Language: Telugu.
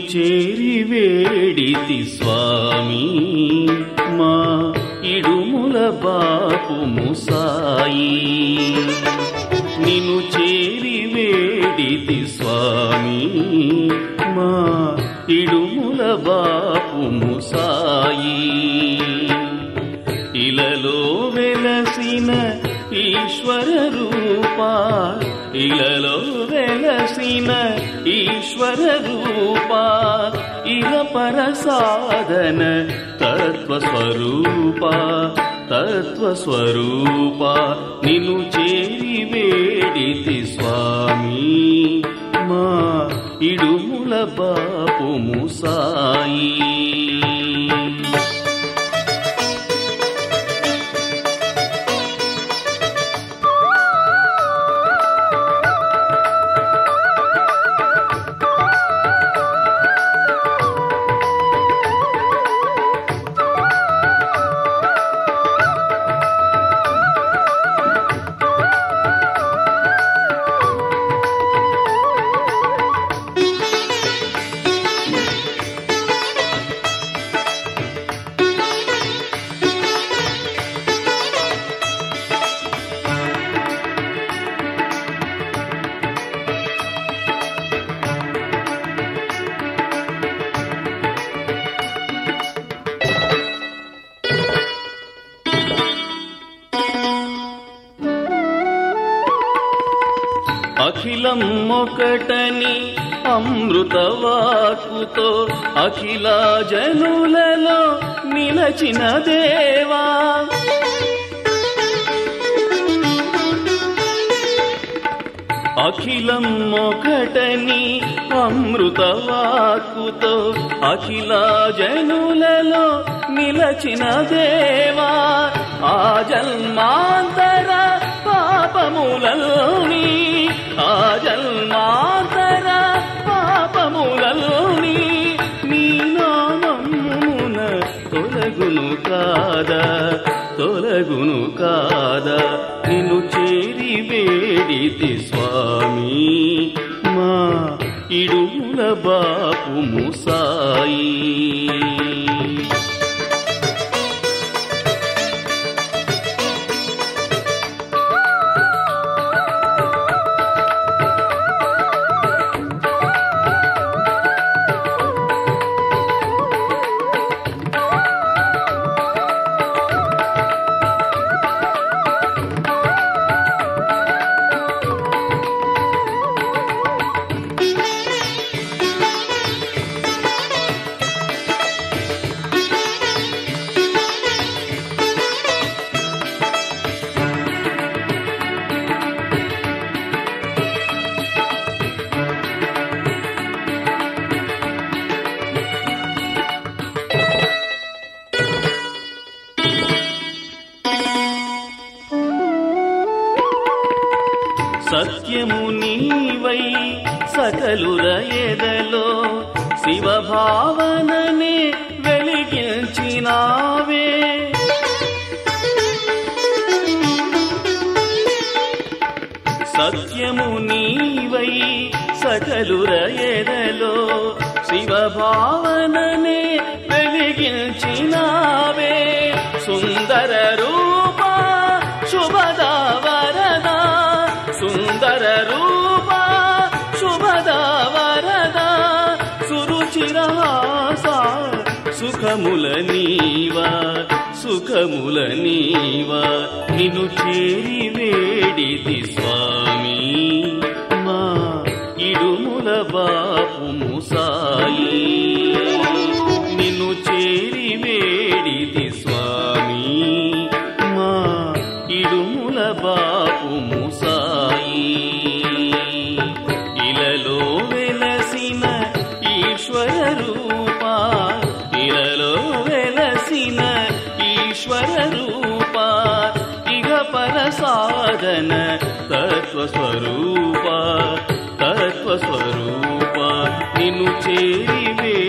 చేరి వేడితి స్వామి మా ఇడుముల బాపు ముసాయి నిను చేరి వేడితి స్వామి మా ఇడుముల బాపు ముసాయి ఇలలో వెలసిన ఈశ్వర రూపా ఇలలో వెలసిన ఈశ్వర రూపా ఇల పర సాధన తత్వ స్వరూప తత్వ స్వరూప నిన్ను చేరి వేడితి స్వామి మా ఇడుముల బాపు ముసాయి అఖిలం ఒకటని అమృతవాకుతో అఖిల జనులలో నిలచిన దేవా అఖిలం ఒకటని అమృతవాకుతో అఖిల జనులలో నిలచిన దేవా ఆ జన్మాంతర పాపములని ఆ జన్మాంతర పాపములని నీ నామమున తొలగును కాదా తొలగును కాదా నిన్ను చేరి వేడితి స్వామి మా ఇడుముల బాపు ముసాయి సత్యము నీవై సకలుర ఎదలో శివభావననే వెలిగించినావే సత్యము నీవై సకలుర ఎదలో శివభావననే వెలిగించినావే సుందర రూప శుభదా వరదా సుందర రూప శుభదా వరదా సురుచిరహాస సుఖముల నీవా సుఖముల నీవా నిన్ను చేరి వేడితి స్వామి మా ఇడుముల బాపు ముసాయి నిన్ను చేరి వేడితి స్వామి మా ఇడుముల బాపు ముసాయి ఇలలో వెలసిన ఈశ్వర రూప ఇలలో వెలసిన ఈశ్వర రూప ఇగ పర సాధన తత్వ స్వరూప తత్వ స్వరూప నిన్ను చేరి వే